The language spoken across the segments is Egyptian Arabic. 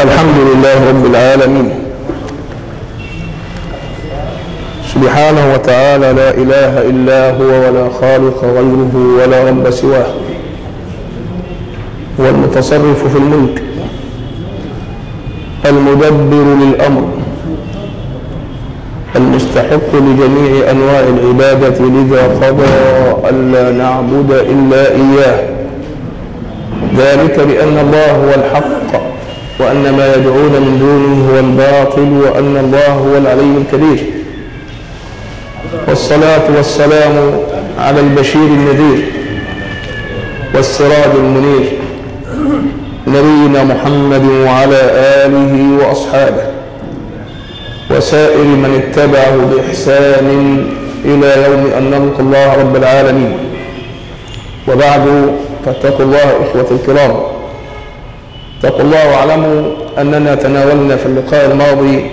الحمد لله رب العالمين سبحانه وتعالى لا إله إلا هو ولا خالق غيره ولا رب سواه هو المتصرف في الملك المدبر للأمر المستحق لجميع أنواع العبادة لذا قضى ألا نعبد إلا إياه ذلك بأن الله هو الحق وأن ما يدعون من دونه هو الباطل وأن الله هو العلي الكبير والصلاة والسلام على البشير النذير والسراج المنير نبينا محمد وعلى آله وأصحابه وسائر من اتبعه بإحسان إلى يوم أن نلقى الله رب العالمين وبعد فاتقوا الله إخوة الكرام اتقوا الله واعلموا أننا تناولنا في اللقاء الماضي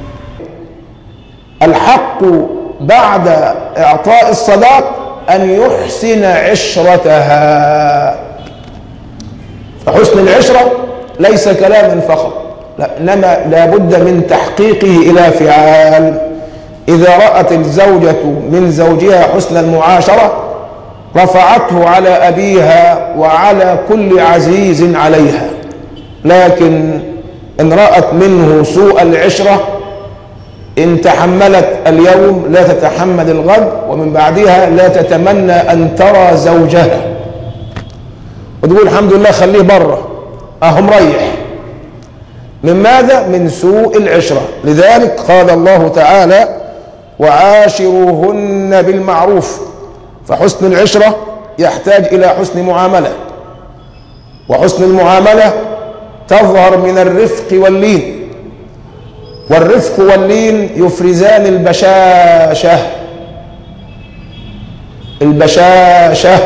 الحق بعد إعطاء الصداق أن يحسن عشرتها فحسن العشرة ليس كلاما فقط لا إنما لابد من تحقيقه إلى فعال إذا رأت الزوجة من زوجها حسن المعاشرة رفعته على أبيها وعلى كل عزيز عليها لكن إن رأت منه سوء العشرة إن تحملت اليوم لا تتحمل الغد ومن بعدها لا تتمنى أن ترى زوجها وتقول الحمد لله خليه بره أهو مريح من ماذا؟ من سوء العشرة لذلك قال الله تعالى وعاشروهن بالمعروف فحسن العشرة يحتاج إلى حسن معاملة وحسن المعاملة تظهر من الرفق واللين والرفق واللين يفرزان البشاشة البشاشة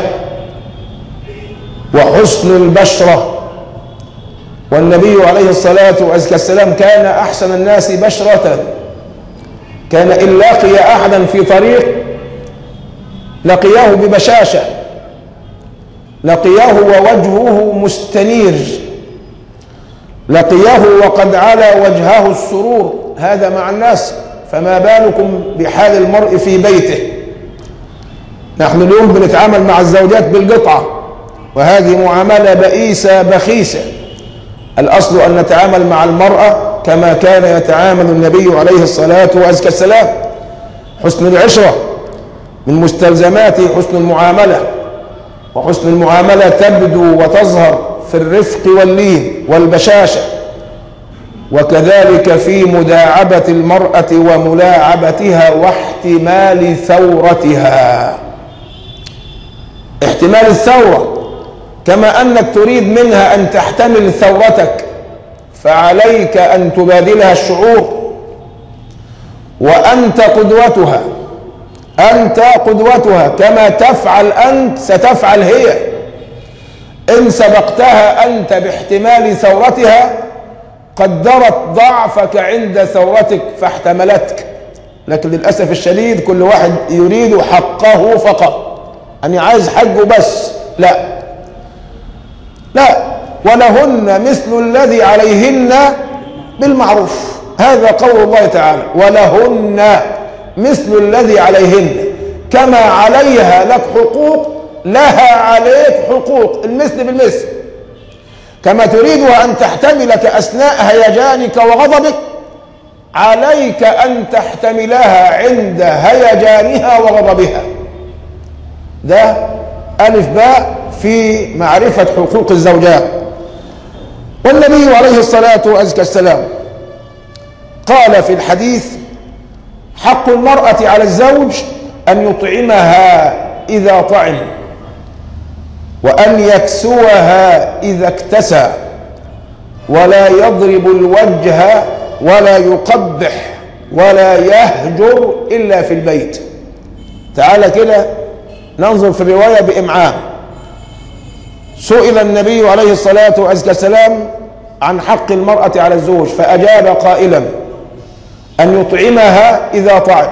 وحسن البشرة والنبي عليه الصلاة والسلام كان أحسن الناس بشرة كان إن لقي أحدا في طريق لقياه ببشاشة لقياه ووجهه مستنير لقياه وقد علا وجهه السرور هذا مع الناس فما بالكم بحال المرء في بيته نحن اليوم بنتعامل مع الزوجات بالقطعة وهذه معاملة بئيسة بخيسة الأصل أن نتعامل مع المرأة كما كان يتعامل النبي عليه الصلاة والسلام حسن العشرة من مستلزمات حسن المعاملة وحسن المعاملة تبدو وتظهر في الرفق واللين والبشاشة وكذلك في مداعبة المرأة وملاعبتها واحتمال ثورتها احتمال الثورة كما أنك تريد منها أن تحتمل ثورتك فعليك أن تبادلها الشعور وأنت قدوتها أنت قدوتها كما تفعل أنت ستفعل هي إن سبقتها أنت باحتمال ثورتها قدرت ضعفك عند ثورتك فاحتملتك لكن للأسف الشديد كل واحد يريد حقه فقط أني عايز حقه بس لا لا ولهن مثل الذي عليهن بالمعروف هذا قول الله تعالى ولهن مثل الذي عليهن كما عليها لك حقوق لها عليك حقوق المثل بالمثل كما تريدها أن تحتملك أثناء هيجانك وغضبك عليك أن تحتملها عند هيجانها وغضبها ده ألف باء في معرفة حقوق الزوجات والنبي عليه الصلاة والسلام قال في الحديث حق المرأة على الزوج أن يطعمها إذا طعم وأن يكسوها إذا اكتسى ولا يضرب الوجه ولا يقبح ولا يهجر إلا في البيت تعال كده ننظر في الرواية بإمعان سئل النبي عليه الصلاة والسلام عن حق المرأة على الزوج فأجاب قائلا أن يطعمها إذا طعم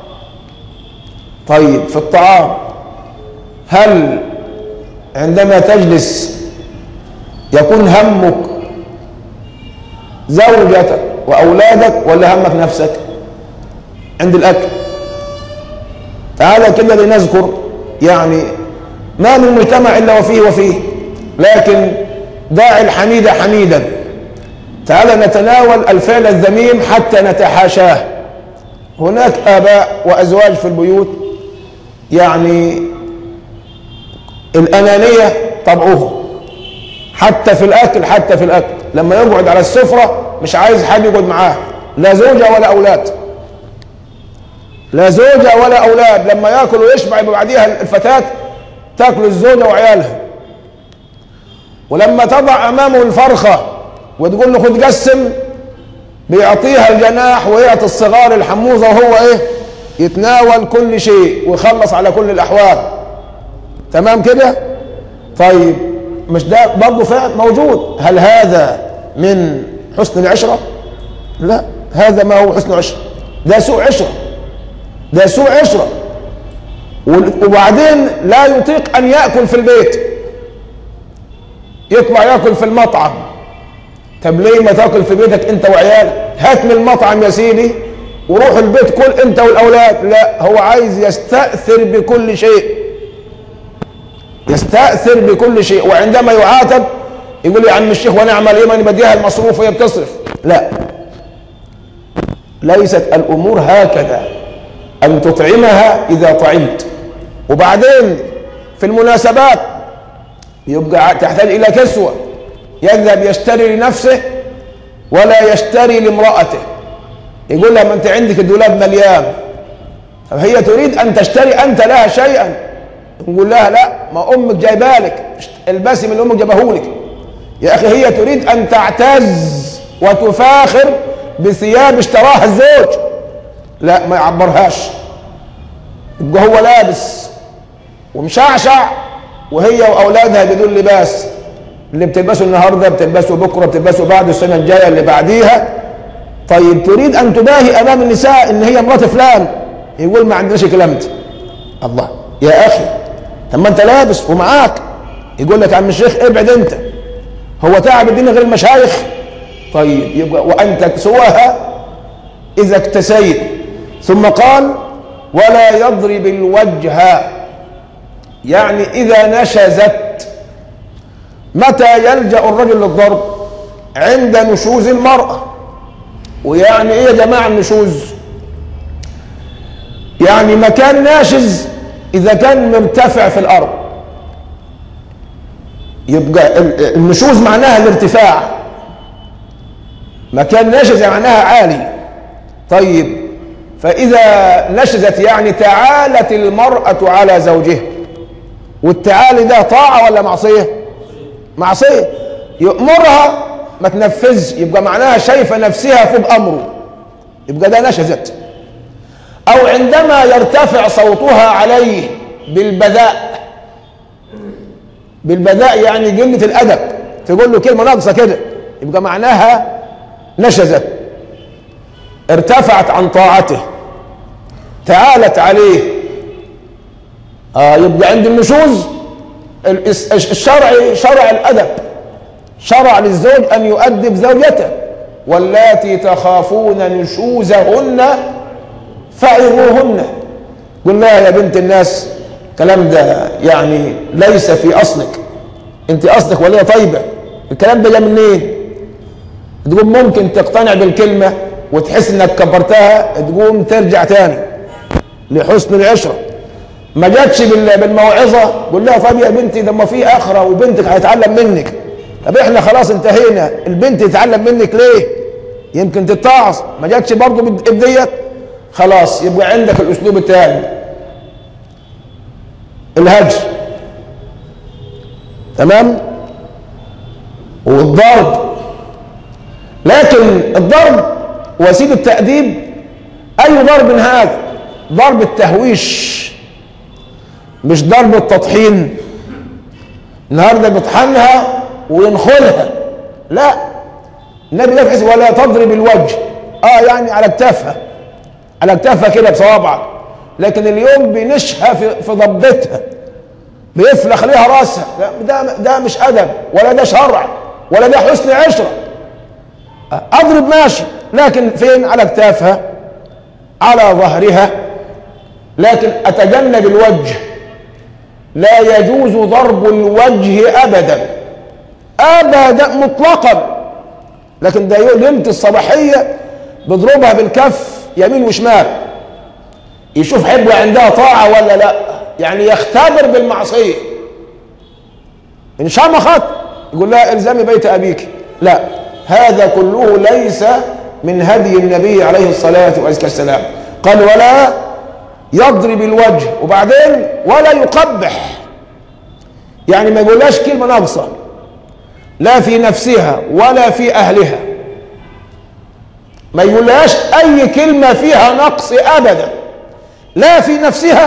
طيب في الطعام هل عندما تجلس يكون همك زوجتك واولادك ولا همك نفسك عند الاكل تعالى كده لنذكر يعني ما من مجتمع الا وفيه وفيه لكن داعي الحميد حميدا تعالى نتناول الفعل الذميم حتى نتحاشاه هناك اباء وازواج في البيوت يعني الانانيه طبعهم حتى في الاكل حتى في الاكل لما يقعد على السفره مش عايز حد يقعد معاه لا زوجه ولا اولاد لا زوجه ولا اولاد لما ياكل ويشبع يبقى بعديها الفتاه تاكل الزوجه وعيالها ولما تضع امامه الفرخه وتقول له خد قسم بيعطيها الجناح ويعطي الصغار الحموزه وهو ايه يتناول كل شيء ويخلص على كل الاحوال تمام كده طيب مش ده برضه فعل موجود هل هذا من حسن العشره لا هذا ما هو حسن عشره ده سوء عشره ده سوء عشره وبعدين لا يطيق ان ياكل في البيت يطلع ياكل في المطعم طب ليه ما تاكل في بيتك انت وعيالك هات من المطعم يا سيدي وروح البيت كل انت والاولاد لا هو عايز يستاثر بكل شيء يستاثر بكل شيء وعندما يعاتب يقول يا عم الشيخ وانا اعمل ايه ماني بديها المصروف وهي بتصرف لا ليست الامور هكذا ان تطعمها اذا طعمت وبعدين في المناسبات يبقى تحتاج الى كسوه يذهب يشتري لنفسه ولا يشتري لامرأته يقول لها ما انت عندك الدولاب مليان طب هي تريد ان تشتري انت لها شيئا نقول لها لا ما امك جايبالك البسي من اللي امك جابهولك يا اخي هي تريد ان تعتز وتفاخر بثياب اشتراها الزوج لا ما يعبرهاش يبقى هو لابس ومشعشع وهي واولادها بدون لباس اللي بتلبسه النهارده بتلبسه بكره بتلبسه بعد السنه الجايه اللي بعديها طيب تريد ان تباهي امام النساء ان هي مرات فلان يقول ما عندناش كلام ده الله يا اخي طب ما انت لابس ومعاك يقول لك يا عم الشيخ ابعد انت هو تعب الدنيا غير المشايخ طيب يبقى وان تكسوها اذا اكتسيت ثم قال ولا يضرب الوجه يعني اذا نشزت متى يلجا الرجل للضرب عند نشوز المراه ويعني ايه يا جماعه النشوز يعني مكان ناشز اذا كان مرتفع في الارض يبقى النشوز معناها الارتفاع مكان ناشز يعني معناها عالي طيب فاذا نشزت يعني تعالت المراه على زوجها والتعالي ده طاعه ولا معصيه معصيه يامرها ما تنفذش يبقى معناها شايفه نفسها فوق امره يبقى ده نشزت او عندما يرتفع صوتها عليه بالبذاء بالبذاء يعني قله الادب تقول له كلمه ناقصه كده يبقى معناها نشزت ارتفعت عن طاعته تعالت عليه آه يبقى عند النشوز الشرع شرع الادب شرع للزوج ان يؤدب زوجته واللاتي تخافون نشوزهن فعظوهن قل لها يا بنت الناس الكلام ده يعني ليس في اصلك انت اصلك وليه طيبه الكلام ده جاي منين تقوم ممكن تقتنع بالكلمه وتحس انك كبرتها تقوم ترجع تاني لحسن العشره ما جاتش بالموعظه قول لها طب يا بنتي ده ما في اخره وبنتك هيتعلم منك طب احنا خلاص انتهينا البنت تتعلم منك ليه يمكن تتعظ ما جاتش برضه بديت خلاص يبقى عندك الاسلوب الثاني الهجر تمام والضرب لكن الضرب وسيله تاديب اي ضرب هذا ضرب التهويش مش ضرب التطحين النهارده بيطحنها وينخلها لا النبي يفحص ولا تضرب الوجه اه يعني على كتافها على كتافها كده بصوابعك لكن اليوم بنشها في, في ضبتها بيفلخ ليها راسها ده ده مش ادب ولا ده شرع ولا ده حسن عشره اضرب ماشي لكن فين على اكتافها على ظهرها لكن اتجنب الوجه لا يجوز ضرب الوجه ابدا ابدا مطلقا لكن ده ليله الصباحيه بيضربها بالكف يمين وشمال يشوف حبه عندها طاعه ولا لا يعني يختبر بالمعصيه ان شمخت يقول لها الزمي بيت ابيك لا هذا كله ليس من هدي النبي عليه الصلاه والسلام قال ولا يضرب الوجه وبعدين ولا يقبح يعني ما يقولهاش كلمه ناقصه لا في نفسها ولا في اهلها ما يقولهاش اي كلمه فيها نقص ابدا لا في نفسها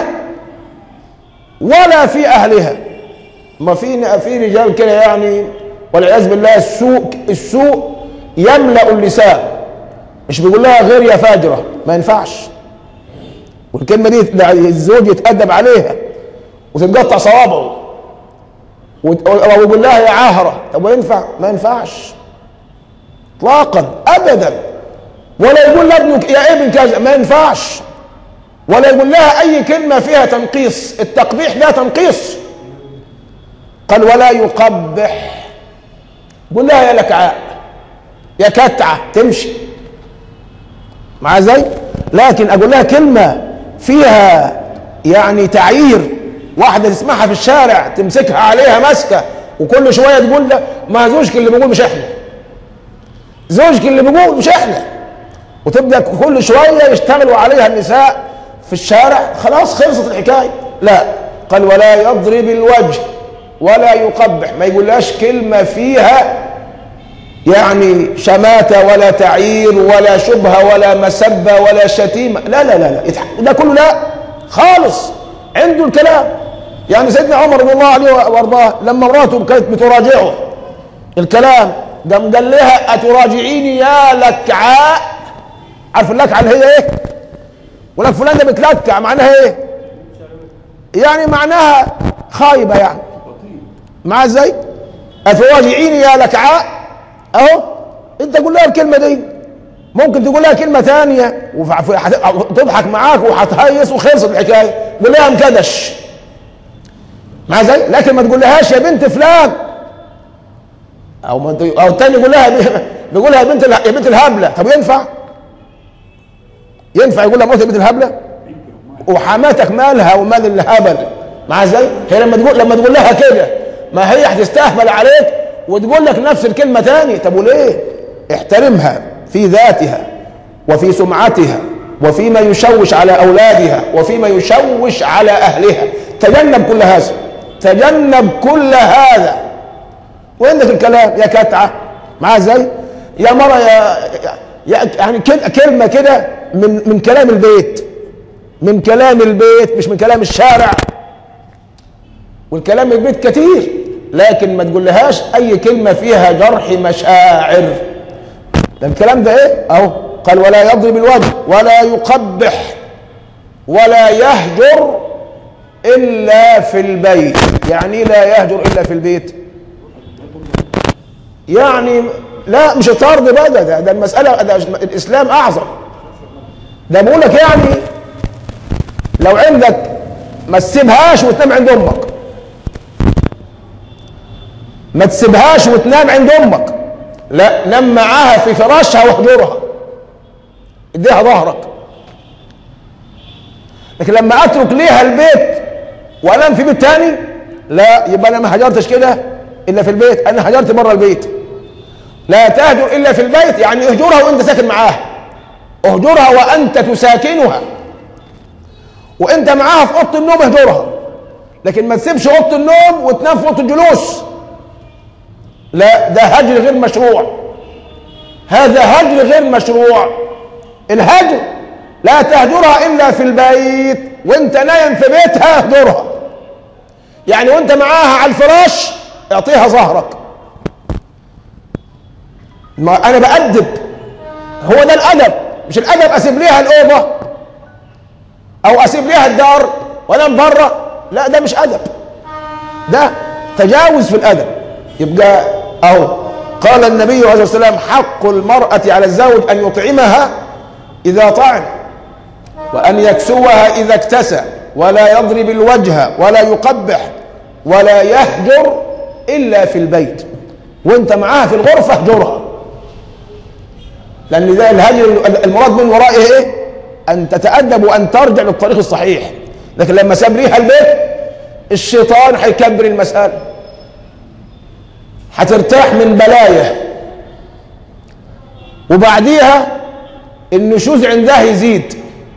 ولا في اهلها ما في في رجال كده يعني والعياذ بالله السوء السوء يملا اللسان مش بيقول لها غير يا فاجره ما ينفعش والكلمه دي الزوج يتادب عليها وتتقطع صوابعه ويقول لها يا عاهره طب وينفع ما ينفعش اطلاقا ابدا ولا يقول لابنك يا ابن كذا ما ينفعش ولا يقول لها اي كلمه فيها تنقيص التقبيح ده تنقيص قال ولا يقبح قول لها يا لكعاء يا كتعه تمشي مع زي لكن اقول لها كلمه فيها يعني تعيير واحده تسمعها في الشارع تمسكها عليها مسكه وكل شويه تقول له ما زوجك اللي بيقول مش احنا زوجك اللي بيقول مش احنا وتبدا كل شويه يشتغلوا عليها النساء في الشارع خلاص خلصت الحكايه لا قال ولا يضرب الوجه ولا يقبح ما يقولهاش كلمه فيها يعني شماتة ولا تعيير ولا شبهة ولا مسبة ولا شتيمة لا لا لا لا ده كله لا خالص عنده الكلام يعني سيدنا عمر رضي الله عليه وارضاه لما مراته كانت بتراجعه الكلام قام قال لها اتراجعيني يا لكعاء عارف اللكعه اللي هي ايه؟ ولك فلان ده بتلكع معناها ايه؟ يعني معناها خايبه يعني مع ازاي؟ اتراجعيني يا لكعاء اهو انت قول لها الكلمه دي ممكن تقول لها كلمه ثانيه وتضحك معاك وهتهيص وخلصت الحكايه قول لها مكدش مع زي لكن ما تقول لهاش يا بنت فلان او ما او الثاني يقول لها بيقول لها يا بنت يا بنت الهبله طب ينفع؟ ينفع يقول لها مرات يا بنت الهبله؟ وحماتك مالها ومال الهبل مع زي هي لما تقول لما تقول لها كده ما هي هتستهبل عليك وتقول لك نفس الكلمة تاني طب وليه احترمها في ذاتها وفي سمعتها وفيما يشوش على أولادها وفيما يشوش على أهلها تجنب كل هذا تجنب كل هذا وعندك الكلام يا كتعة معاه ازاي يا مرة يا, يا يعني كلمة كده من من كلام البيت من كلام البيت مش من كلام الشارع والكلام البيت كتير لكن ما تقولهاش اي كلمه فيها جرح مشاعر ده الكلام ده ايه اهو قال ولا يضرب الوجه ولا يقبح ولا يهجر الا في البيت يعني لا يهجر الا في البيت يعني لا مش طرد بقى ده, ده, ده المساله ده الاسلام اعظم ده بقول لك يعني لو عندك ما تسيبهاش وتنام عند امك ما تسيبهاش وتنام عند امك لا نام معاها في فراشها واهجرها اديها ظهرك لكن لما اترك ليها البيت وانام في بيت تاني لا يبقى انا ما هجرتش كده الا في البيت انا هجرت بره البيت لا تهجر الا في البيت يعني اهجرها وانت ساكن معاها اهجرها وانت تساكنها وانت معاها في اوضه النوم اهجرها لكن ما تسيبش اوضه النوم وتنام في اوضه الجلوس لا ده هجر غير مشروع هذا هجر غير مشروع الهجر لا تهجرها الا في البيت وانت نايم في بيتها اهجرها يعني وانت معاها على الفراش اعطيها ظهرك ما انا بأدب هو ده الادب مش الادب اسيب ليها الاوضه او اسيب ليها الدار وانام بره لا ده مش ادب ده تجاوز في الادب يبقى اهو قال النبي عليه الصلاة والسلام حق المرأة على الزوج أن يطعمها إذا طعم وأن يكسوها إذا اكتسى ولا يضرب الوجه ولا يقبح ولا يهجر إلا في البيت وانت معاها في الغرفة اهجرها لأن ده الهجر المراد من ورائه إيه؟ أن تتأدب وأن ترجع للطريق الصحيح لكن لما ساب ريها البيت الشيطان هيكبر المسألة هترتاح من بلايا وبعديها النشوز عندها يزيد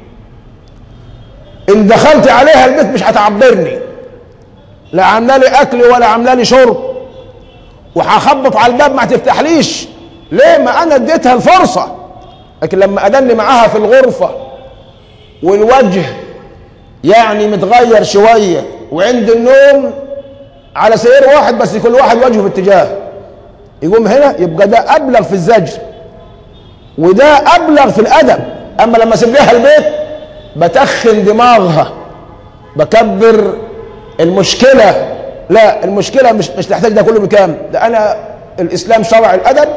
ان دخلت عليها البيت مش هتعبرني لا عامله لي اكل ولا عامله لي شرب وهخبط على الباب ما هتفتحليش ليه ما انا اديتها الفرصه لكن لما ادني معاها في الغرفه والوجه يعني متغير شويه وعند النوم على سرير واحد بس كل واحد وجهه في اتجاه يقوم هنا يبقى ده ابلغ في الزجر وده ابلغ في الادب اما لما اسيب لها البيت بتخن دماغها بكبر المشكله لا المشكله مش مش تحتاج ده كله بكام ده انا الاسلام شرع الادب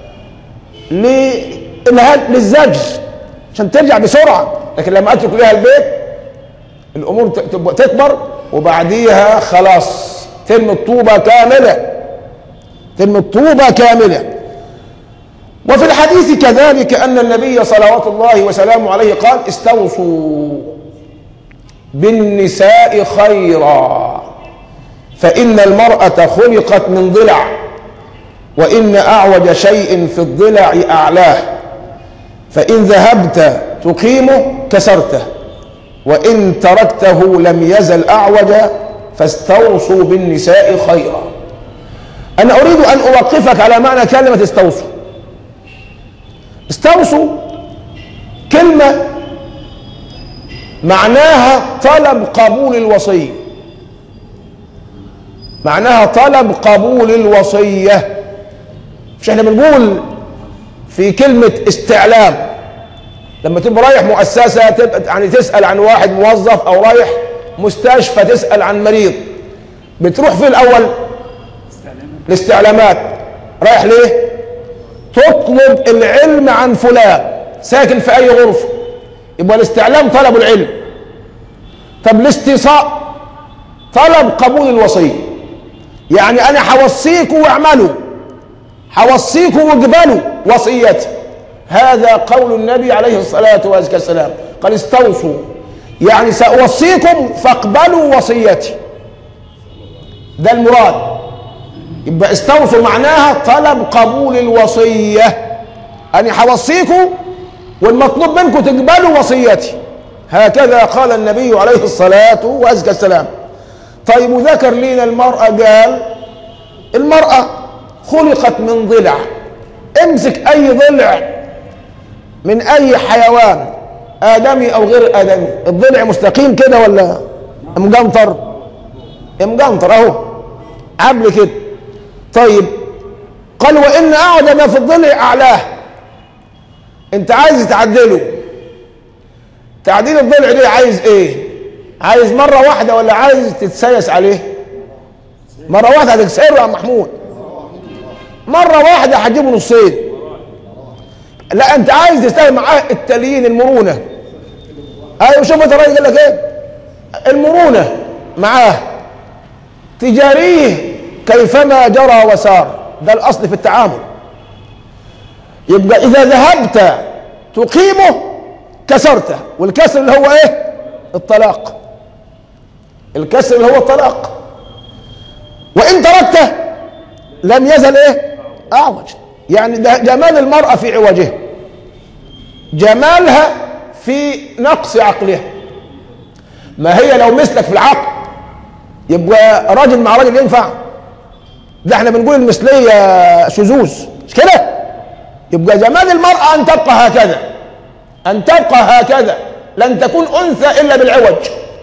للزجر عشان ترجع بسرعه لكن لما اترك لها البيت الامور تبقى تكبر وبعديها خلاص ترمي الطوبه كامله ترمي الطوبه كامله وفي الحديث كذلك ان النبي صلوات الله وسلامه عليه قال استوصوا بالنساء خيرا فان المراه خلقت من ضلع وان اعوج شيء في الضلع اعلاه فان ذهبت تقيمه كسرته وان تركته لم يزل اعوج فاستوصوا بالنساء خيرا انا اريد ان اوقفك على معنى كلمه استوصوا استوصوا كلمه معناها طلب قبول الوصيه معناها طلب قبول الوصيه مش احنا بنقول في كلمه استعلام لما تبقى رايح مؤسسه تبقى يعني تسال عن واحد موظف او رايح مستشفى تسال عن مريض بتروح في الاول الاستعلامات رايح ليه تطلب العلم عن فلان ساكن في اي غرفه يبقى الاستعلام طلب العلم طب الاستيصاء طلب قبول الوصيه يعني انا هوصيكم واعملوا هوصيكم واقبلوا وصيتي هذا قول النبي عليه الصلاه والسلام قال استوصوا يعني ساوصيكم فاقبلوا وصيتي ده المراد يبقى استوصوا معناها طلب قبول الوصيه أنا هوصيكم والمطلوب منكم تقبلوا وصيتي هكذا قال النبي عليه الصلاة وأزكى السلام طيب وذكر لنا المرأة قال المرأة خلقت من ضلع امسك أي ضلع من أي حيوان آدمي أو غير آدمي الضلع مستقيم كده ولا مقنطر مقنطر أهو عبل كده طيب قال وإن أعد ما في الضلع أعلاه أنت عايز تعدله تعديل الضلع دي عايز إيه؟ عايز مرة واحدة ولا عايز تتسيس عليه؟ مرة واحدة هتكسره يا محمود مرة واحدة هتجيبه نصين لا أنت عايز تستخدم معاه التليين المرونة أيوة شوف أنت الراجل قال لك إيه؟ المرونة معاه تجاريه كيفما جرى وسار ده الأصل في التعامل يبقى إذا ذهبت تقيمه كسرته والكسر اللي هو إيه الطلاق الكسر اللي هو الطلاق وإن تركته لم يزل إيه أعوج يعني ده جمال المرأة في عوجها جمالها في نقص عقلها ما هي لو مثلك في العقل يبقى راجل مع راجل ينفع ده احنا بنقول المثلية شذوذ مش كده يبقى جمال المرأة أن تبقى هكذا أن تبقى هكذا لن تكون أنثى إلا بالعوج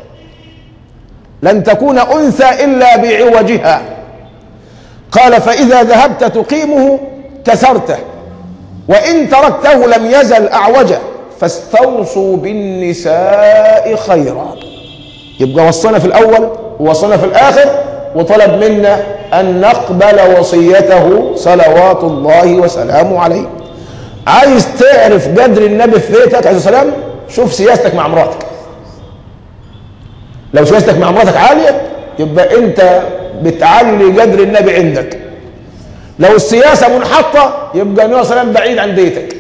لن تكون أنثى إلا بعوجها قال فإذا ذهبت تقيمه كسرته وإن تركته لم يزل أعوجا فاستوصوا بالنساء خيرا يبقى وصينا في الأول ووصينا في الآخر وطلب منا أن نقبل وصيته صلوات الله وسلامه عليه عايز تعرف قدر النبي في بيتك عليه السلام شوف سياستك مع مراتك لو سياستك مع مراتك عالية يبقى أنت بتعلي قدر النبي عندك لو السياسة منحطة يبقى النبي صلى الله عليه وسلم بعيد عن بيتك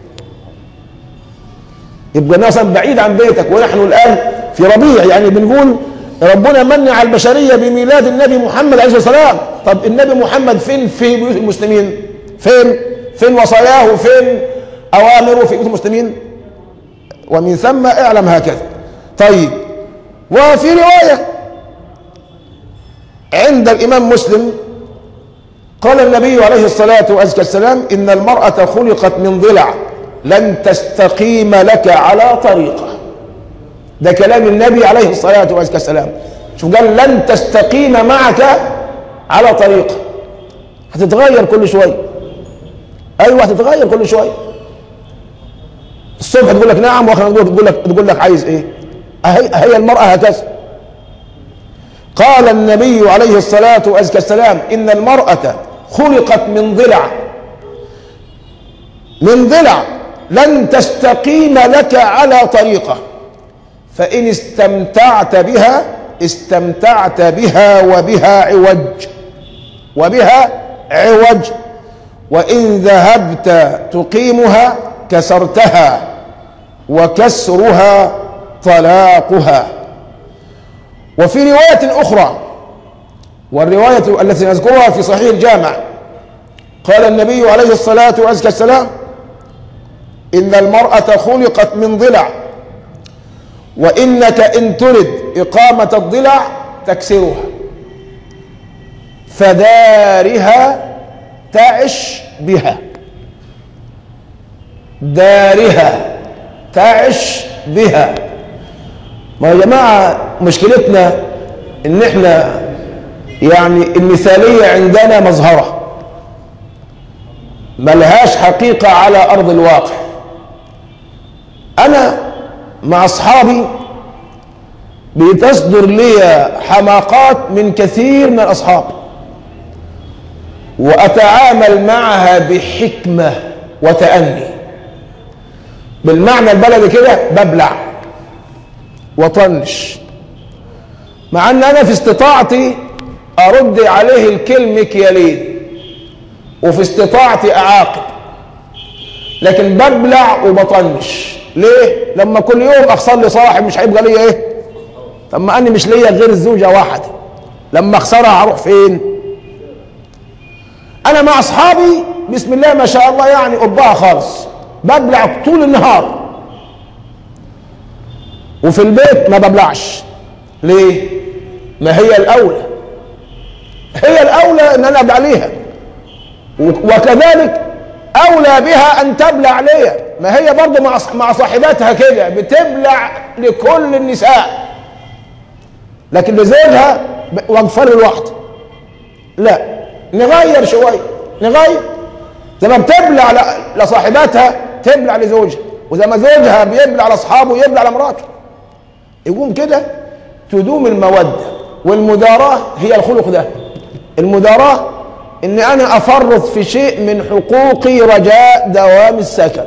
يبقى النبي صلى الله عليه وسلم بعيد عن بيتك ونحن الآن في ربيع يعني بنقول ربنا من على البشرية بميلاد النبي محمد عليه الصلاة والسلام طب النبي محمد فين في بيوت المسلمين فين فين وصاياه وفين أوامره في بيوت المسلمين ومن ثم اعلم هكذا طيب وفي رواية عند الإمام مسلم قال النبي عليه الصلاة والسلام إن المرأة خلقت من ضلع لن تستقيم لك على طريقة ده كلام النبي عليه الصلاة والسلام شوف قال لن تستقيم معك على طريقة هتتغير كل شوية أيوة هتتغير كل شوية الصبح تقول لك نعم واخر تقول لك تقول لك عايز ايه هي, هي المرأة هكذا قال النبي عليه الصلاة والسلام إن المرأة خلقت من ضلع من ضلع لن تستقيم لك على طريقة فإن استمتعت بها استمتعت بها وبها عوج وبها عوج وإن ذهبت تقيمها كسرتها وكسرها طلاقها وفي رواية أخرى والرواية التي نذكرها في صحيح الجامع قال النبي عليه الصلاة والسلام إن المرأة خلقت من ضلع وإنك إن ترد إقامة الضلع تكسرها فدارها تعش بها دارها تعش بها ما يا جماعة مشكلتنا إن إحنا يعني المثالية عندنا مظهرة ملهاش حقيقة على أرض الواقع أنا مع أصحابي بتصدر لي حماقات من كثير من الأصحاب وأتعامل معها بحكمة وتأني بالمعنى البلدي كده ببلع وطنش مع ان انا في استطاعتي ارد عليه الكلمة كيالين وفي استطاعتي اعاقب لكن ببلع وبطنش ليه لما كل يوم اخسر لي صاحب مش هيبقى ليا ايه طب ما انا مش ليا غير زوجة واحدة لما اخسرها هروح فين انا مع اصحابي بسم الله ما شاء الله يعني قبها خالص ببلع طول النهار وفي البيت ما ببلعش ليه ما هي الاولى هي الاولى ان انا ابلع ليها وكذلك اولى بها ان تبلع ليا ما هي برضه مع مع صاحباتها كده بتبلع لكل النساء لكن لزوجها وانفر الوقت لا نغير شويه نغير زي ما بتبلع لصاحباتها تبلع لزوجها وزي ما زوجها بيبلع لاصحابه يبلع لمراته يقوم كده تدوم المودة والمداراة هي الخلق ده المداراة ان انا افرط في شيء من حقوقي رجاء دوام السكن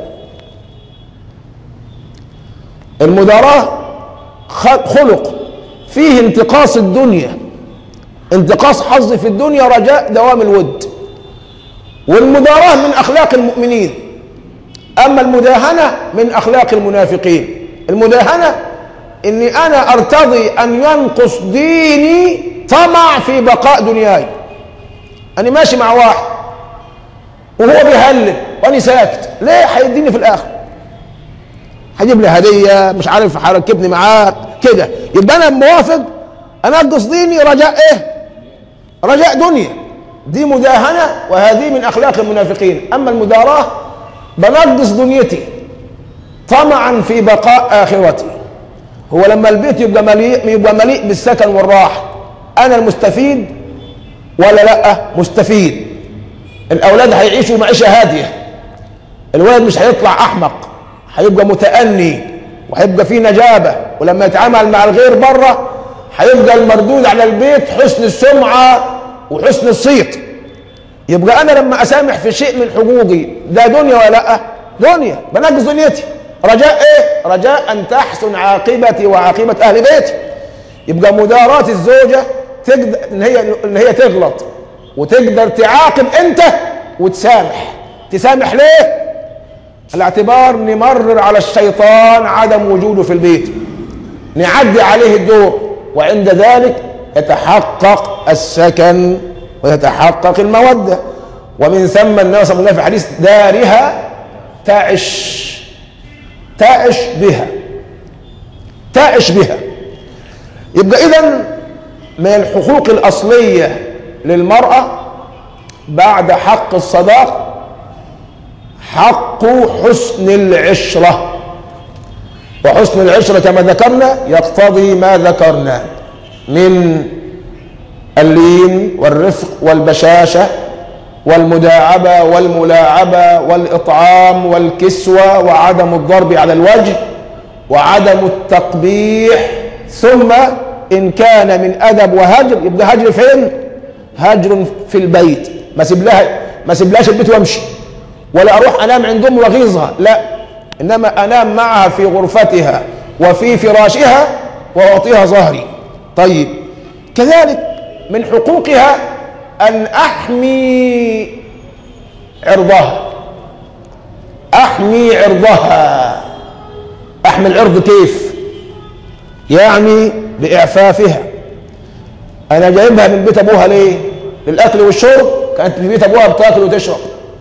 المداراة خلق فيه انتقاص الدنيا انتقاص حظ في الدنيا رجاء دوام الود والمداراة من اخلاق المؤمنين اما المداهنة من اخلاق المنافقين المداهنة اني انا ارتضي ان ينقص ديني طمع في بقاء دنياي انا ماشي مع واحد وهو بيهلل وانا ساكت ليه هيديني في الاخر هجيب لي هديه مش عارف هركبني معاه كده يبقى انا موافق انقص ديني رجاء ايه رجاء دنيا دي مداهنه وهذه من اخلاق المنافقين اما المداراه بنقص دنيتي طمعا في بقاء اخرتي هو لما البيت يبقى مليء يبقى مليء بالسكن والراحه انا المستفيد ولا لا مستفيد الاولاد هيعيشوا معيشه هاديه الولد مش هيطلع احمق هيبقى متأني وهيبقى فيه نجابة ولما يتعامل مع الغير بره هيبقى المردود على البيت حسن السمعة وحسن الصيت يبقى انا لما اسامح في شيء من حقوقي ده دنيا ولا لا دنيا بنقص دنيتي رجاء ايه رجاء ان تحسن عاقبتي وعاقبه اهل بيتي يبقى مداراة الزوجة تقدر ان هي ان هي تغلط وتقدر تعاقب انت وتسامح تسامح ليه الاعتبار نمرر على الشيطان عدم وجوده في البيت نعدي عليه الدور وعند ذلك يتحقق السكن ويتحقق المودة ومن ثم النبي صلى الله عليه وسلم في حديث دارها تعش تعش بها تعش بها يبقى إذا من الحقوق الأصلية للمرأة بعد حق الصداق حق حسن العشرة وحسن العشرة كما ذكرنا يقتضي ما ذكرنا من اللين والرفق والبشاشة والمداعبة والملاعبة والإطعام والكسوة وعدم الضرب على الوجه وعدم التقبيح ثم إن كان من أدب وهجر يبقى هجر فين؟ هجر في البيت ما سيبلها ما سيبلاش البيت وامشي ولا أروح أنام عند أم وغيظها لا إنما أنام معها في غرفتها وفي فراشها وأعطيها ظهري طيب كذلك من حقوقها أن أحمي عرضها أحمي عرضها أحمي العرض كيف يعني بإعفافها أنا جايبها من بيت أبوها ليه للأكل والشرب كانت في بيت أبوها بتاكل وتشرب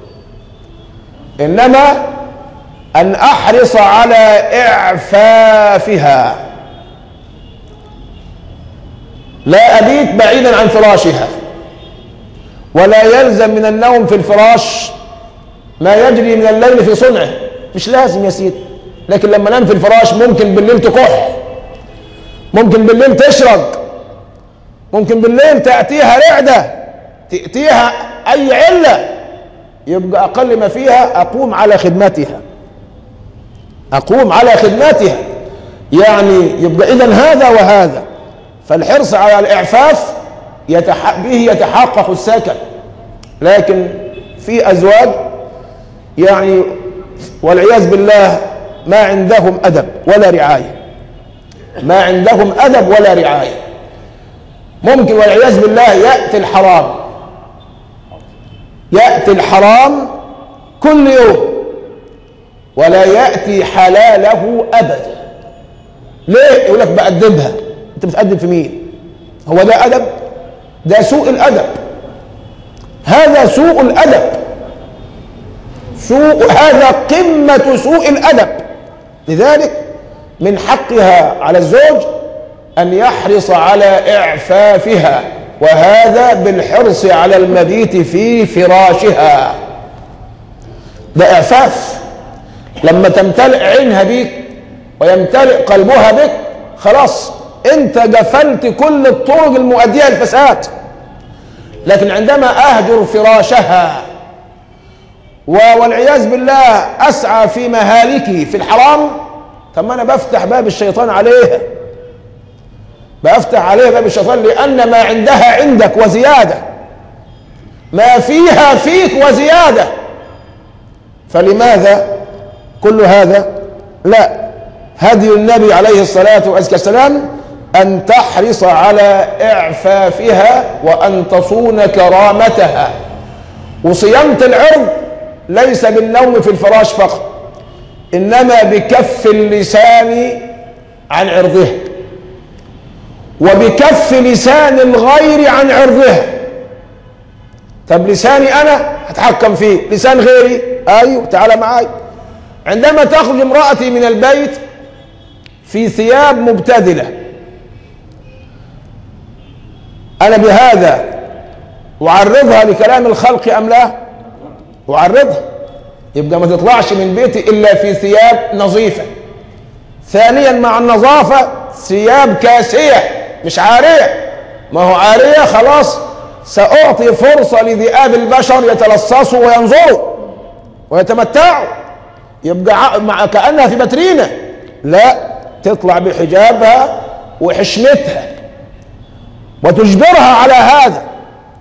إنما أن أحرص على إعفافها لا أبيت بعيدا عن فراشها ولا يلزم من النوم في الفراش ما يجري من الليل في صنعه مش لازم يا سيدي لكن لما نام في الفراش ممكن بالليل تكح ممكن بالليل تشرق ممكن بالليل تأتيها رعدة تأتيها أي علة يبقى أقل ما فيها أقوم على خدمتها أقوم على خدمتها يعني يبقى إذا هذا وهذا فالحرص على الإعفاف يتح... به يتحقق السكن لكن في أزواج يعني والعياذ بالله ما عندهم أدب ولا رعاية ما عندهم أدب ولا رعاية ممكن والعياذ بالله يأتي الحرام يأتي الحرام كل يوم ولا يأتي حلاله أبدا ليه يقول لك بأدبها أنت بتأدب في مين هو ده أدب ده سوء الأدب هذا سوء الأدب سوء هذا قمة سوء الأدب لذلك من حقها على الزوج أن يحرص على إعفافها وهذا بالحرص على المبيت في فراشها ده إعفاف لما تمتلئ عينها بيك ويمتلئ قلبها بك خلاص انت قفلت كل الطرق المؤدية للفساد لكن عندما أهجر فراشها والعياذ بالله أسعى في مهالكي في الحرام طب ما أنا بفتح باب الشيطان عليها بفتح عليها باب الشيطان لأن ما عندها عندك وزيادة ما فيها فيك وزيادة فلماذا كل هذا لا هدي النبي عليه الصلاة والسلام أن تحرص على إعفافها وأن تصون كرامتها وصيانة العرض ليس بالنوم في الفراش فقط إنما بكف اللسان عن عرضها وبكف لسان الغير عن عرضها طب لساني أنا هتحكم فيه لسان غيري أيوه تعال معاي عندما تخرج امرأتي من البيت في ثياب مبتذله أنا بهذا أعرضها لكلام الخلق أم لا أعرضها يبقى ما تطلعش من بيتي إلا في ثياب نظيفة ثانيا مع النظافة ثياب كاسية مش عارية ما هو عارية خلاص سأعطي فرصة لذئاب البشر يتلصصوا وينظروا ويتمتعوا يبقى مع كأنها في بترينة لا تطلع بحجابها وحشمتها وتجبرها على هذا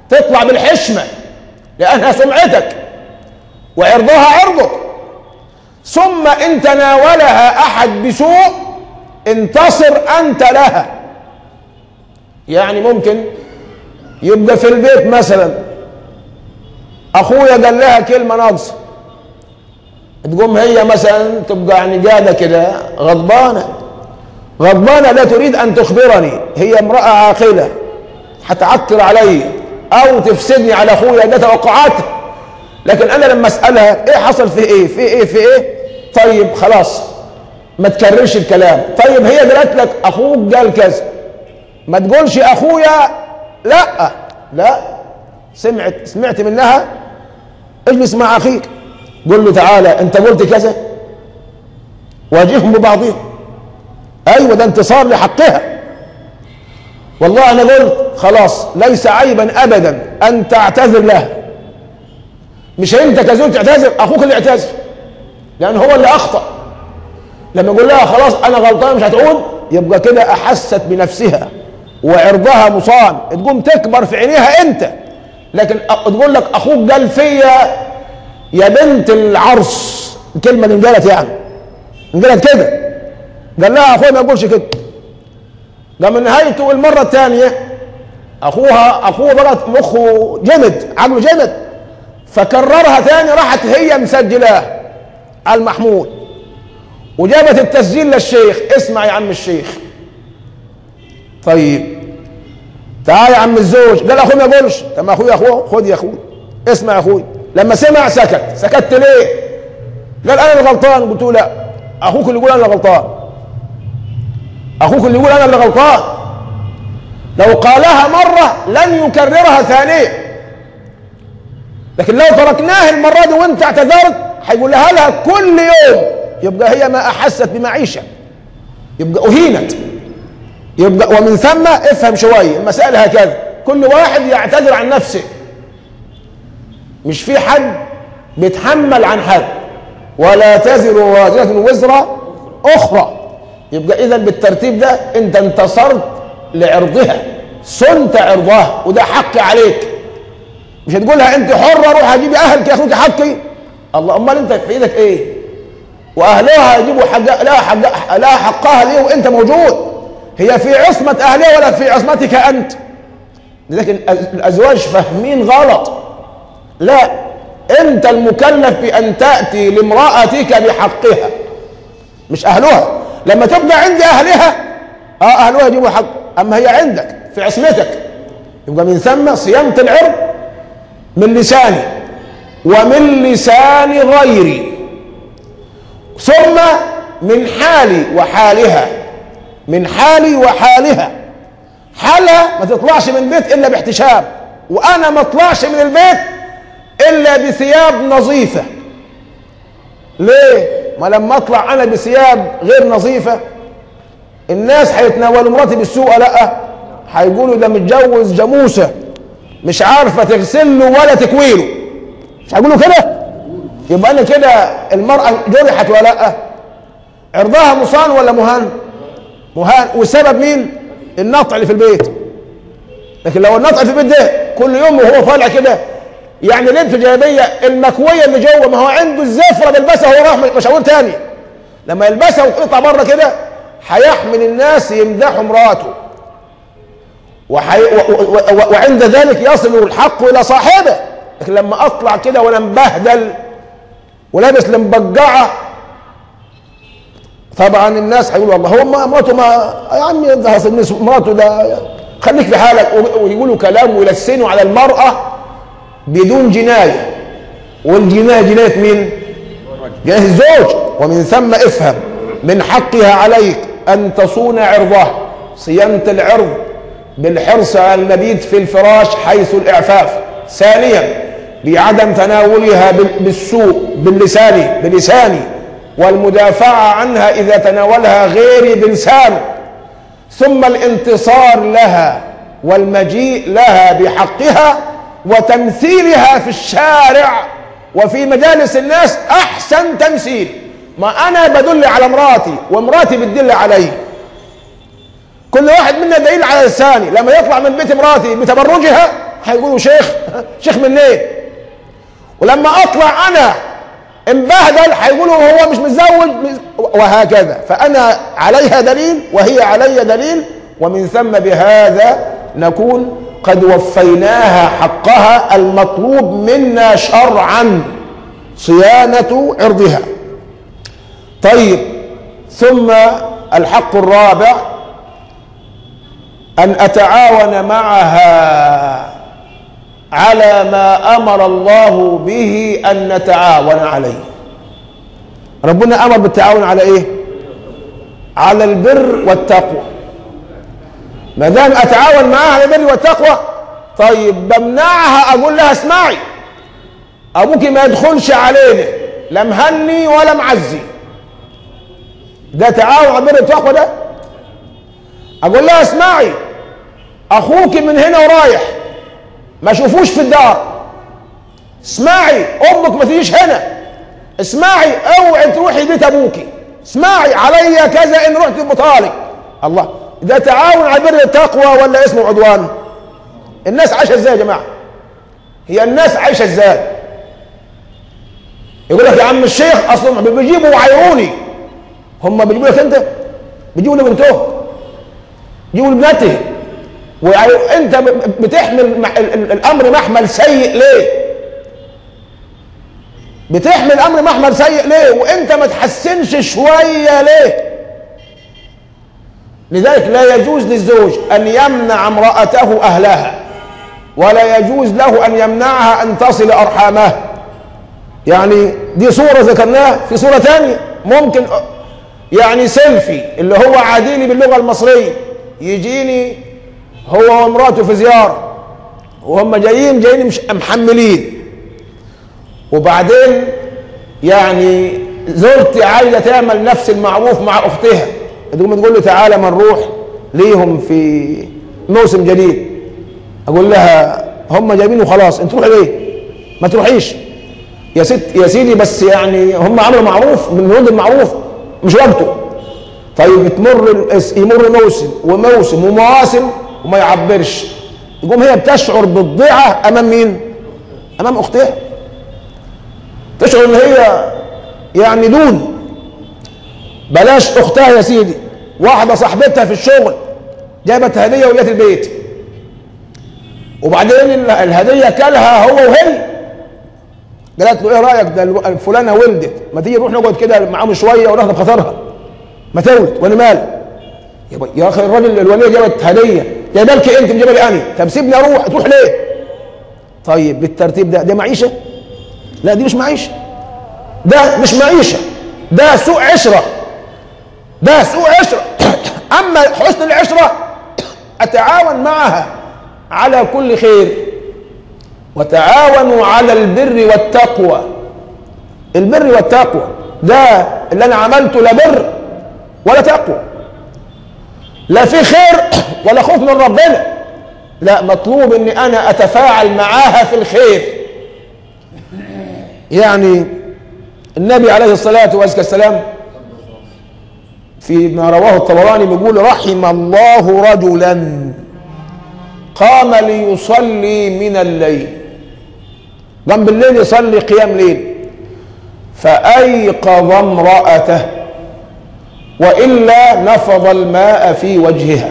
تطلع بالحشمة لأنها سمعتك وعرضها عرضك ثم إن تناولها أحد بسوء انتصر أنت لها يعني ممكن يبقى في البيت مثلا أخويا قال لها كلمة ناقصة تقوم هي مثلا تبقى يعني قاعدة كده غضبانة غضبانة لا تريد أن تخبرني هي امرأة عاقلة هتعكر علي أو تفسدني على أخويا ده توقعاتها لكن أنا لما أسألها إيه حصل في إيه في إيه في إيه طيب خلاص ما تكررش الكلام طيب هي قالت لك أخوك قال كذا ما تقولش أخويا لا لا سمعت سمعت منها اجلس مع أخيك قل له تعالى أنت قلت كذا واجههم ببعضهم ايوه ده انتصار لحقها والله انا قلت خلاص ليس عيبا ابدا ان تعتذر لها مش انت كزوج تعتذر اخوك اللي يعتذر لان هو اللي اخطا لما يقول لها خلاص انا غلطان مش هتعود يبقى كده احست بنفسها وعرضها مصان تقوم تكبر في عينيها انت لكن تقول لك اخوك قال فيا يا بنت العرس الكلمه دي انقالت يعني انقالت كده قال لها اخويا ما يقولش كده قام من نهايته المره الثانيه اخوها اخوه بقى مخه جمد عقله جمد فكررها تاني راحت هي مسجلاه على المحمول وجابت التسجيل للشيخ اسمع يا عم الشيخ طيب تعال يا عم الزوج قال اخوي ما يقولش طب ما اخوي اخوه خد يا اخوي اسمع يا اخوي لما سمع سكت سكت ليه قال انا اللي غلطان قلت له لا اخوك اللي يقول انا اللي غلطان اخوك اللي يقول انا اللي غلطان لو قالها مره لن يكررها ثانيه لكن لو تركناه المره دي وانت اعتذرت هيقولها لها كل يوم يبقى هي ما احست بمعيشه يبقى اهينت يبقى ومن ثم افهم شويه المسائل هكذا كل واحد يعتذر عن نفسه مش في حد بيتحمل عن حد ولا تزر وازرة وزر أخرى يبقى إذا بالترتيب ده أنت انتصرت لعرضها صنت عرضها وده حق عليك مش هتقولها أنت حرة روح هجيبي أهلك ياخدوك حقي الله أمال أنت في إيدك إيه وأهلها يجيبوا حق لا حق لا حقها ليه وأنت موجود هي في عصمة أهلها ولا في عصمتك أنت لكن الأزواج فاهمين غلط لا انت المكلف بان تاتي لامراتك بحقها مش اهلها لما تبقى عند اهلها اه اهلها يجيبوا حق اما هي عندك في عصمتك يبقى من ثم صيانه العرض من لساني ومن لسان غيري ثم من حالي وحالها من حالي وحالها حالها ما تطلعش من البيت الا باحتشام وانا ما اطلعش من البيت الا بثياب نظيفه ليه ما لما اطلع انا بثياب غير نظيفه الناس هيتناولوا مراتي بالسوء لا هيقولوا ده متجوز جاموسه مش عارفه تغسل له ولا تكويله مش هيقولوا كده يبقى انا كده المراه جرحت ولا لا عرضها مصان ولا مهان مهان والسبب مين النطع اللي في البيت لكن لو النطع في البيت ده كل يوم وهو طالع كده يعني لبس جلابيه المكويه اللي جوه ما هو عنده الزفره بيلبسها وهو راح مشاوير تاني لما يلبسها ويقطع بره كده هيحمل الناس يمدحوا مراته وحي... و... و... و... وعند ذلك يصل الحق الى صاحبه لكن لما اطلع كده وانا مبهدل ولابس المبجعه طبعا الناس هيقولوا والله هو مراته ما يا عم ده مراته ده خليك في حالك ويقولوا كلام ويلسنوا على المراه بدون جناية والجناية جناية مين جناية الزوج ومن ثم افهم من حقها عليك أن تصون عرضه صيانة العرض بالحرص على المبيت في الفراش حيث الإعفاف ثانيا بعدم تناولها بالسوء باللسان بلساني والمدافعة عنها إذا تناولها غيري بلسانه ثم الانتصار لها والمجيء لها بحقها وتمثيلها في الشارع وفي مجالس الناس احسن تمثيل ما انا بدل على مراتي ومراتي بتدل علي كل واحد منا دليل على لساني لما يطلع من بيت مراتي بتبرجها هيقولوا شيخ شيخ منين ولما اطلع انا انبهدل هيقولوا هو مش متزوج وهكذا فانا عليها دليل وهي علي دليل ومن ثم بهذا نكون قد وفيناها حقها المطلوب منا شرعا صيانه عرضها طيب ثم الحق الرابع ان اتعاون معها على ما امر الله به ان نتعاون عليه ربنا امر بالتعاون على ايه على البر والتقوى ما دام اتعاون معاها على البر والتقوى طيب بمنعها اقول لها اسمعي ابوك ما يدخلش علينا لا مهني ولا معزي ده تعاون على البر والتقوى ده اقول لها اسمعي اخوك من هنا ورايح ما شوفوش في الدار اسمعي امك ما تجيش هنا اسمعي اوعي تروحي بيت ابوكي اسمعي عليا كذا ان رحت بطالق الله ده تعاون على البر والتقوى ولا اسمه عدوان الناس عايشه ازاي يا جماعه هي الناس عايشه ازاي يقول لك يا عم الشيخ اصلا بيجيبوا وعيوني هم بيجيبوا لك انت بيجيبوا لبنتهم بيجيبوا لبنته وانت بتحمل الامر محمل سيء ليه بتحمل الامر محمل سيء ليه وانت ما تحسنش شويه ليه لذلك لا يجوز للزوج ان يمنع امراته اهلها ولا يجوز له ان يمنعها ان تصل ارحامها يعني دي صوره ذكرناها في صوره ثانيه ممكن يعني سيلفي اللي هو عاديني باللغه المصريه يجيني هو ومراته في زيارة وهم جايين جايين مش محملين وبعدين يعني زوجتي عايزة تعمل نفس المعروف مع أختها تقوم تقول له تعالى ما نروح ليهم في موسم جديد أقول لها هم جايبين وخلاص أنت تروحي ليه؟ ما تروحيش يا ست يا سيدي بس يعني هم عملوا معروف من ورود المعروف مش وقته طيب تمر يمر موسم وموسم ومواسم وما يعبرش يقوم هي بتشعر بالضيعة أمام مين؟ أمام أختها تشعر إن هي يعني دون بلاش أختها يا سيدي واحدة صاحبتها في الشغل جابت هدية وجات البيت وبعدين الهدية كلها هو وهي قالت له ايه رايك ده فلانه ولدت ما تيجي نروح نقعد كده معاهم شويه وناخد بخاطرها ما تولد وانا مال يا اخي الراجل الوليه جابت هديه جايبه لك انت جايبه لي انا طب سيبني اروح تروح ليه؟ طيب بالترتيب ده ده معيشه؟ لا دي مش معيشه ده مش معيشه ده سوء عشره ده سوء عشره اما حسن العشره اتعاون معها على كل خير وتعاونوا على البر والتقوى البر والتقوى ده اللي انا عملته لا بر ولا تقوى لا في خير ولا خوف من ربنا لا مطلوب اني انا اتفاعل معاها في الخير يعني النبي عليه الصلاة والسلام في ما رواه الطبراني بيقول رحم الله رجلا قام ليصلي من الليل قام بالليل يصلي قيام ليل فأيقظ امرأته وإلا نفض الماء في وجهها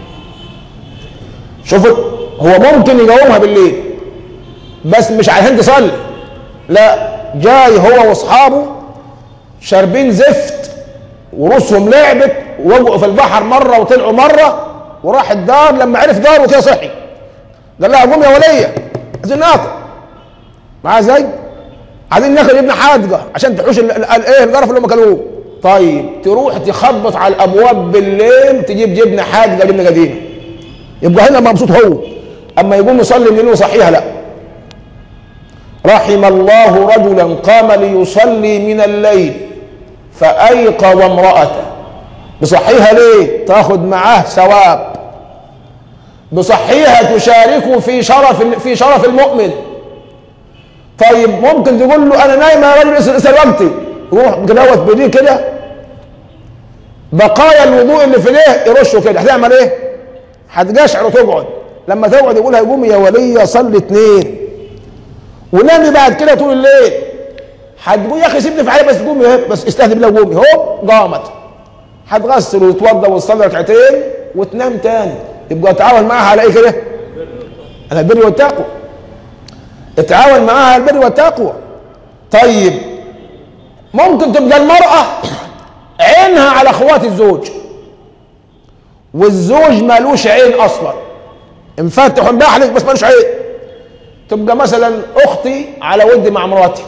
شوف هو ممكن يقومها بالليل بس مش عشان تصلي لا جاي هو واصحابه شاربين زفت ورؤوسهم لعبت ووقعوا في البحر مره وطلعوا مره وراح الدار لما عرف داره كده صحي قال لها قوم يا وليه عايزين ناكل معاه ازاي؟ عايزين ناكل ابن حادقه عشان تحوش الايه القرف اللي هم كلوه طيب تروح تخبط على الابواب بالليل تجيب جبنه حادقه جبنه قديمه يبقى هنا مبسوط هو اما يقوم يصلي الليل وصحيها لا رحم الله رجلا قام ليصلي من الليل فأيقظ امرأته بصحيها ليه تاخد معاه ثواب بصحيها تشاركه في شرف في شرف المؤمن طيب ممكن تقول له انا نايمه يا راجل اسال وقتي يروح جلوت بايديه كده بقايا الوضوء اللي في ايديه يرشه كده هتعمل ايه؟ هتجشعر وتقعد لما تقعد يقولها قوم يا ولي صلي اتنين ونامي بعد كده طول الليل هتقول يا اخي سيبني في حالي بس قومي اهي، بس استهدي بالله قومي هوب قامت هتغسل وتتوضا وتصلي ركعتين وتنام تاني يبقى اتعاون معاها على ايه كده؟ على البر والتقوى اتعاون معاها على البر والتقوى طيب ممكن تبقى المرأة عينها على اخوات الزوج والزوج مالوش عين اصلا انفتح ومباحلك بس مالوش عين تبقى مثلا اختي على ودي مع مراتي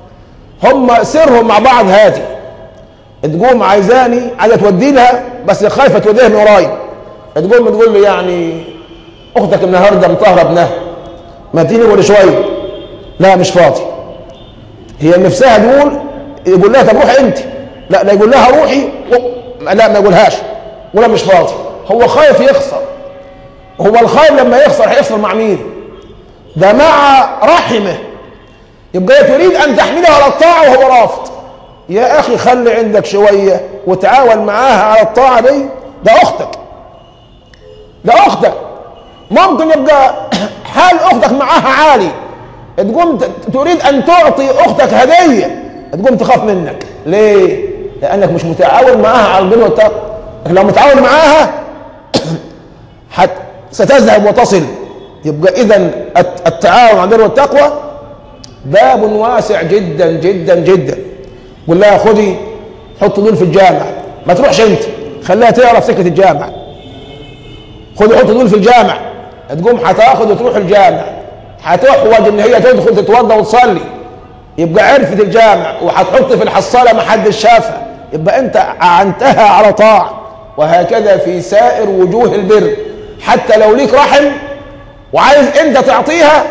هم سرهم مع بعض هادي تقوم عايزاني عايزه تودي لها بس خايفه توديها من وراي تقوم تقول لي يعني اختك النهارده مطهره ابنها ما تيجي ولا شويه لا مش فاضي هي نفسها تقول يقول لها طب روحي انت لا لا يقول لها روحي و... لا ما يقولهاش ولا مش فاضي هو خايف يخسر هو الخايف لما يخسر هيخسر مع مين ده مع رحمه يبقى هي تريد ان تحمله على الطاعه وهو رافض يا اخي خلي عندك شويه وتعاون معاها على الطاعه دي ده اختك ده اختك ممكن يبقى حال اختك معاها عالي تقوم ت- تريد ان تعطي اختك هديه تقوم تخاف منك ليه لانك مش متعاون معاها على البر والتقوى لكن لو متعاون معاها حت ستذهب وتصل يبقى اذا الت- التعاون على البر والتقوى باب واسع جدا جدا جدا قول لها خدي حط دول في الجامع ما تروحش انت خليها تعرف سكه الجامع خدي حط دول في الجامع تقوم هتاخد وتروح الجامع هتحوج ان هي تدخل تتوضا وتصلي يبقى عرفت الجامع وهتحط في الحصاله ما حدش شافها يبقى انت اعنتها على طاعه وهكذا في سائر وجوه البر حتى لو ليك رحم وعايز انت تعطيها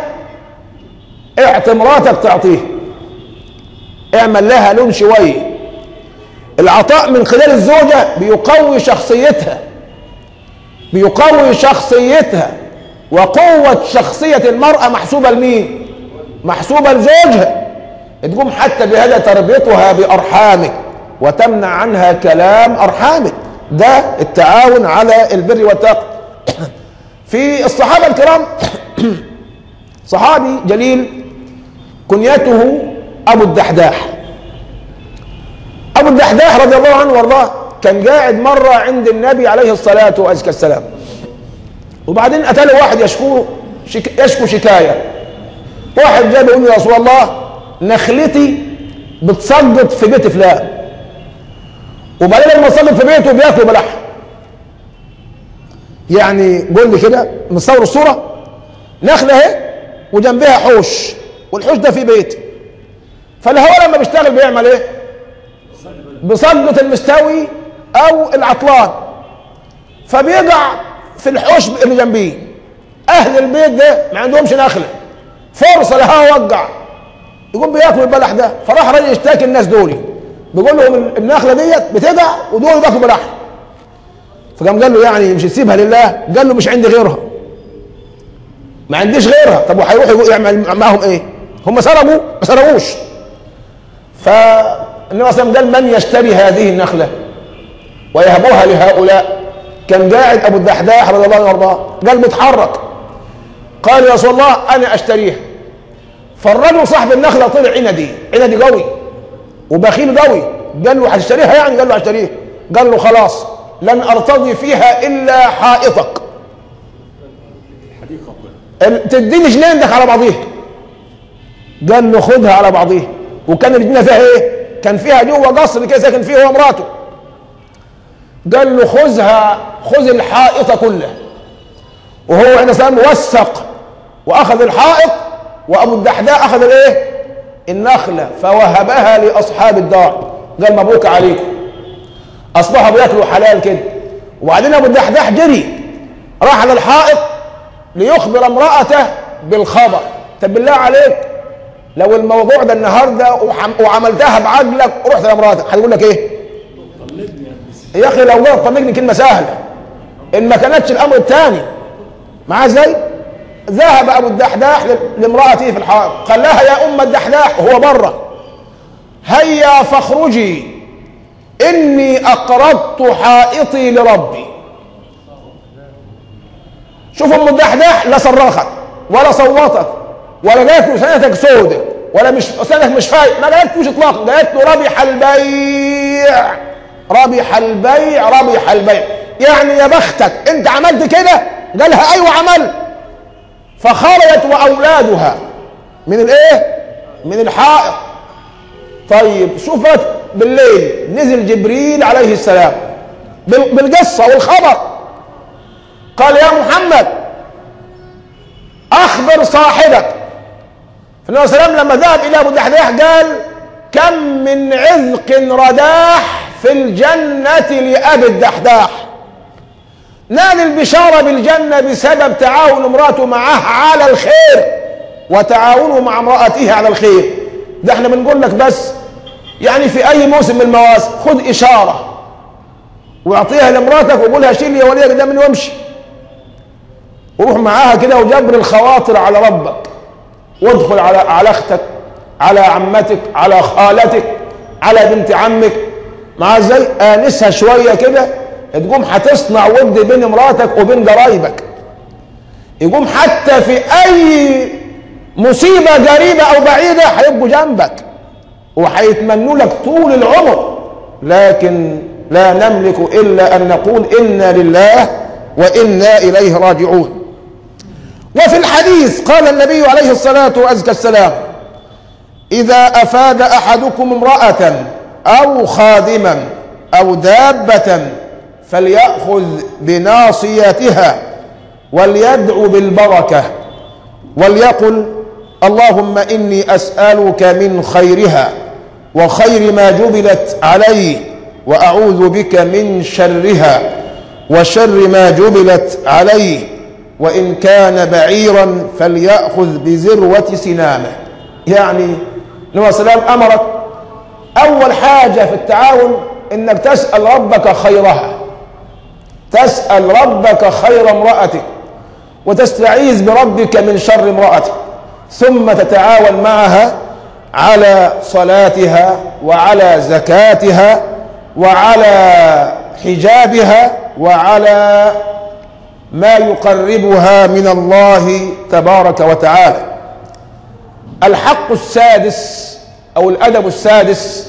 اعط مراتك تعطيها اعمل لها لون شويه العطاء من خلال الزوجه بيقوي شخصيتها بيقوي شخصيتها وقوة شخصية المرأة محسوبة لمين؟ محسوبة لزوجها تقوم حتى بهذا تربطها بأرحامك وتمنع عنها كلام أرحامك ده التعاون على البر والتقوى في الصحابة الكرام صحابي جليل كنيته أبو الدحداح أبو الدحداح رضي الله عنه وارضاه كان قاعد مرة عند النبي عليه الصلاة والسلام وبعدين أتى له واحد يشكو شك يشكو شكاية واحد جاء بيقول له يا رسول الله نخلتي بتسقط في بيت فلان وبعدين لما تسقط في بيته بياكلوا بلح يعني قول لي كده متصور الصورة نخلة اهي وجنبها حوش والحوش ده في بيت فالهواء لما بيشتغل بيعمل ايه؟ بسقط المستوي او العطلان فبيقع في الحوش اللي جنبيه اهل البيت ده ما عندهمش نخله فرصه الهواء وقع يقوم بياكلوا البلح ده فراح راجل يشتكي الناس دول بيقول لهم النخله ديت بتقع ودول بياكلوا بلح فقام قال له يعني مش تسيبها لله قال له مش عندي غيرها ما عنديش غيرها طب وهيروح يقول- يعمل معاهم ايه هم سرقوا ما سرقوش فالنبي صلى الله عليه وسلم قال من يشتري هذه النخله ويهبوها لهؤلاء كان قاعد ابو الدحداح رضي الله عنه وارضاه قال بيتحرك قال يا رسول الله انا اشتريها فالرجل صاحب النخله طلع عندي عندي قوي وبخيل قوي قال له هتشتريها يعني قال له هشتريها قال له خلاص لن ارتضي فيها الا حائطك ال- تديني جنينك على بعضيها قال له خدها على بعضيها وكان الجنينه فيها ايه كان فيها جوه قصر كده ساكن فيه هو ومراته قال له خذها خذ الحائط كله وهو عند سلام وثق واخذ الحائط وابو الدحداء اخذ الايه النخله فوهبها لاصحاب الدار قال مبروك عليكم اصبحوا بياكلوا حلال كده وبعدين ابو الدحداح جري راح على الحائط ليخبر امراته بالخبر طب بالله عليك لو الموضوع ده النهارده وحم- وعملتها بعقلك ورحت لمراتك هتقول لك ايه؟ يا اخي لو قالت طلقني كلمه سهله ان ما كانتش الامر الثاني معاه ازاي؟ ذهب ابو الدحداح ل- لامراته في الحائط قال لها يا ام الدحداح وهو بره هيا فاخرجي اني اقرضت حائطي لربي شوف ام الدحداح لا صرخت ولا صوتت ولا قالت له سنتك سودة ولا مش سنتك مش فايق ما قالتلوش اطلاقا قالت له ربح البيع ربح البيع ربح البيع يعني يا بختك انت عملت كده قالها ايوه عملت فخرجت واولادها من الايه من الحائط طيب شوفت بالليل نزل جبريل عليه السلام بال- بالقصه والخبر قال يا محمد اخبر صاحبك فالنبي صلى الله عليه وسلم لما ذهب الى ابو الدحداح قال كم من عذق رداح في الجنه لابي الدحداح نال البشارة بالجنة بسبب تعاون امرأته معه على الخير وتعاونه مع امرأته على الخير ده احنا بنقول لك بس يعني في أي موسم من المواسم خد إشارة واعطيها لمراتك وقول لها شيل يا وليك ده من وامشي وروح معاها كده وجبر الخواطر على ربك وادخل على على اختك على عمتك على خالتك على بنت عمك مع ازاي انسها شويه كده تقوم هتصنع ود بين مراتك وبين قرايبك يقوم حتى في اي مصيبه قريبه او بعيده هيبقوا جنبك وهيتمنوا لك طول العمر لكن لا نملك الا ان نقول انا لله وانا اليه راجعون وفي الحديث قال النبي عليه الصلاه وازكى السلام اذا افاد احدكم امراه او خادما او دابه فليأخذ بناصيتها وليدعو بالبركة وليقل اللهم إني أسألك من خيرها وخير ما جبلت عليه وأعوذ بك من شرها وشر ما جبلت عليه وإن كان بعيرا فليأخذ بذروة سنامه يعني النبي صلى الله عليه وسلم أمرك أول حاجة في التعاون إنك تسأل ربك خيرها تسأل ربك خير امرأتك وتستعيذ بربك من شر امرأتك ثم تتعاون معها على صلاتها وعلى زكاتها وعلى حجابها وعلى ما يقربها من الله تبارك وتعالى الحق السادس او الادب السادس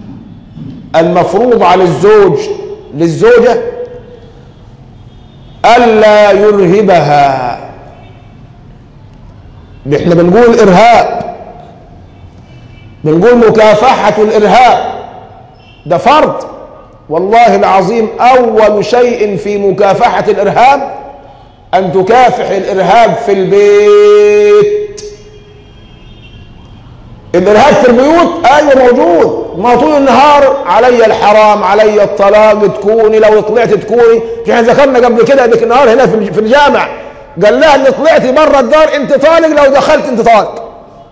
المفروض على الزوج للزوجه ألا يرهبها احنا بنقول إرهاب بنقول مكافحة الإرهاب ده فرض والله العظيم أول شيء في مكافحة الإرهاب أن تكافح الإرهاب في البيت الإرهاب في البيوت أيوة موجود ما طول النهار علي الحرام علي الطلاق تكوني لو طلعت تكوني احنا ذكرنا قبل كده ذيك النهار هنا في في الجامع قال لها اللي طلعتي بره الدار انت طالق لو دخلت انت طالق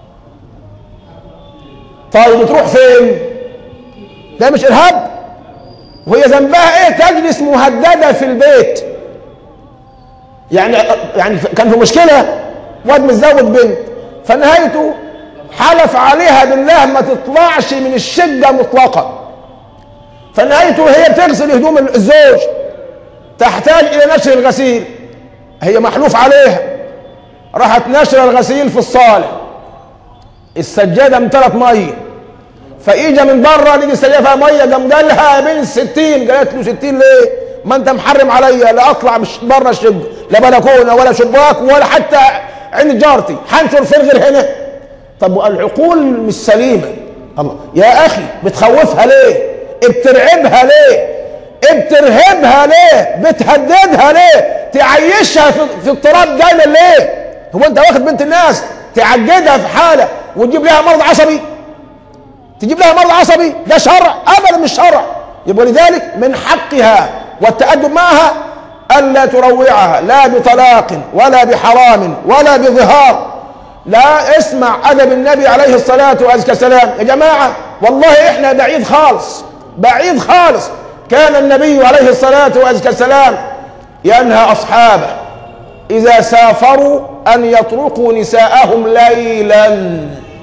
طيب تروح فين ده مش ارهاب وهي ذنبها ايه تجلس مهدده في البيت يعني يعني كان في مشكله واد متزوج بنت فنهايته حلف عليها بالله ما تطلعش من الشقه مطلقا فنهايته هي بتغسل هدوم الزوج تحتاج الى نشر الغسيل هي محلوف عليها راحت نشر الغسيل في الصاله السجاده امتلت ميه فاجا من بره لقي السجاده فيها ميه قام قال لها يا بنت 60 قالت له 60 ليه؟ ما انت محرم عليا لا اطلع مش بره الشقه لا بلكونه ولا شباك ولا حتى عند جارتي حنشر فرغر هنا طب العقول مش سليمه الله يا اخي بتخوفها ليه؟ بترعبها ليه؟ بترهبها ليه؟ بتهددها ليه؟ تعيشها في, في اضطراب دايما ليه؟ هو انت واخد بنت الناس تعجدها في حاله وتجيب لها مرض عصبي؟ تجيب لها مرض عصبي؟ ده شرع ابدا مش شرع يبقى لذلك من حقها والتأدب معها ألا تروعها لا بطلاق ولا بحرام ولا بظهار لا اسمع أدب النبي عليه الصلاة والسلام يا جماعة والله إحنا بعيد خالص بعيد خالص كان النبي عليه الصلاة والسلام ينهى أصحابه إذا سافروا أن يطرقوا نساءهم ليلا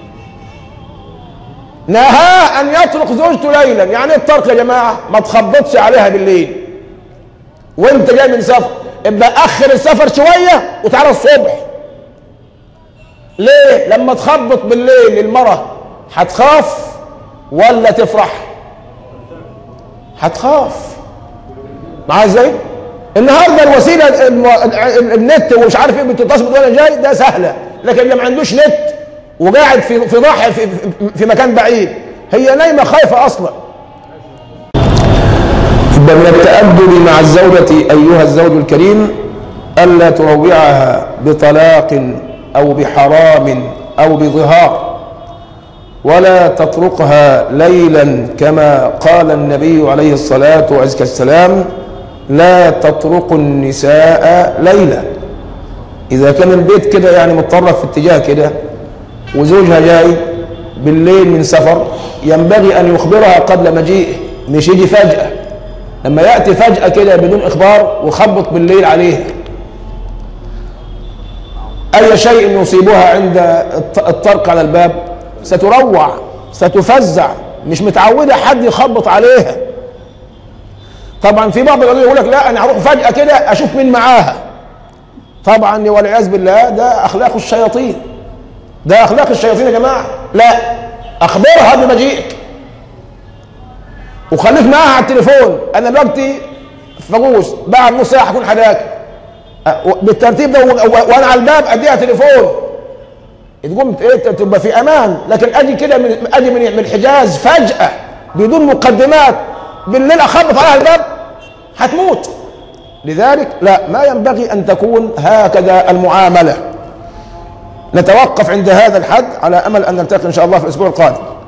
نهى أن يطرق زوجته ليلا يعني الطرق يا جماعة ما تخبطش عليها بالليل وانت جاي من سفر ابقى اخر السفر شويه وتعالى الصبح ليه لما تخبط بالليل المرة هتخاف ولا تفرح هتخاف معايا ازاي النهارده الوسيله الم- ال- النت ومش عارف ايه بتتصل وانا جاي ده سهله لكن اللي ما عندوش نت وقاعد في في ضاحيه في, في, في مكان بعيد هي نايمه خايفه اصلا يبقى من التأدب مع الزوجة أيها الزوج الكريم ألا تروعها بطلاق أو بحرام أو بظهار ولا تطرقها ليلا كما قال النبي عليه الصلاة وأزكى السلام لا تطرق النساء ليلا إذا كان البيت كده يعني متطرف في اتجاه كده وزوجها جاي بالليل من سفر ينبغي أن يخبرها قبل مجيئه مش يجي فجأة لما يأتي فجأة كده بدون إخبار وخبط بالليل عليها أي شيء يصيبها عند الط- الطرق على الباب ستروع ستفزع مش متعودة حد يخبط عليها طبعا في بعض الأولياء يقول لك لا أنا هروح فجأة كده أشوف مين معاها طبعا والعياذ بالله ده أخلاق الشياطين ده أخلاق الشياطين يا جماعة لا أخبرها بمجيئك وخليك معاها على التليفون انا دلوقتي فاجوز بعد نص ساعه هكون حداك أه، و- بالترتيب ده و- و- وانا على الباب اديها تليفون تقوم ايه ت- تبقى في امان لكن اجي كده من اجي من من الحجاز فجاه بدون مقدمات بالليل اخبط عليها الباب هتموت لذلك لا ما ينبغي ان تكون هكذا المعامله نتوقف عند هذا الحد على امل ان نلتقي ان شاء الله في الاسبوع القادم